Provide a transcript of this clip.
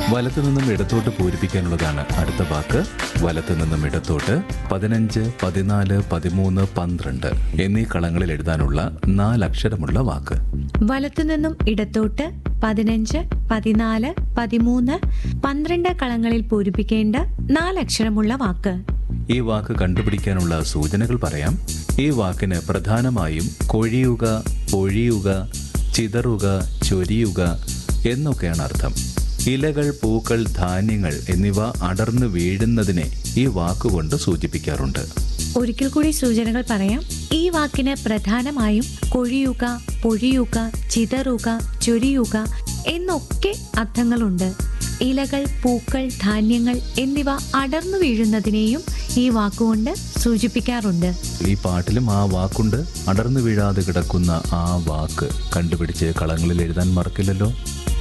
വലത്തു നിന്നും ഇടത്തോട്ട് പൂരിപ്പിക്കാനുള്ളതാണ് അടുത്ത വാക്ക് വലത്തു നിന്നും ഇടത്തോട്ട് പതിനഞ്ച് പതിനാല് പതിമൂന്ന് പന്ത്രണ്ട് എന്നീ കളങ്ങളിൽ എഴുതാനുള്ള നാലക്ഷരമുള്ള വാക്ക് വലത്തുനിന്നും ഇടത്തോട്ട് പതിനഞ്ച് പതിനാല് പതിമൂന്ന് പന്ത്രണ്ട് കളങ്ങളിൽ പൂരിപ്പിക്കേണ്ട നാലക്ഷരമുള്ള വാക്ക് ഈ വാക്ക് കണ്ടുപിടിക്കാനുള്ള സൂചനകൾ പറയാം ഈ വാക്കിന് പ്രധാനമായും കൊഴിയുക പൊഴിയുക ചിതറുക ചൊരിയുക എന്നൊക്കെയാണ് അർത്ഥം ഇലകൾ പൂക്കൾ ധാന്യങ്ങൾ എന്നിവ അടർന്നു വീഴുന്നതിനെ ഈ വാക്കുകൊണ്ട് സൂചിപ്പിക്കാറുണ്ട് ഒരിക്കൽ കൂടി സൂചനകൾ പറയാം ഈ വാക്കിന് പ്രധാനമായും കൊഴിയുക പൊഴിയുക ചിതറുക ചൊരിയുക എന്നൊക്കെ അർത്ഥങ്ങളുണ്ട് ഇലകൾ പൂക്കൾ ധാന്യങ്ങൾ എന്നിവ അടർന്നു വീഴുന്നതിനെയും ഈ വാക്കുകൊണ്ട് സൂചിപ്പിക്കാറുണ്ട് ഈ പാട്ടിലും ആ വാക്കുണ്ട് അടർന്നു വീഴാതെ കിടക്കുന്ന ആ വാക്ക് കണ്ടുപിടിച്ച് കളങ്ങളിൽ എഴുതാൻ മറക്കില്ലല്ലോ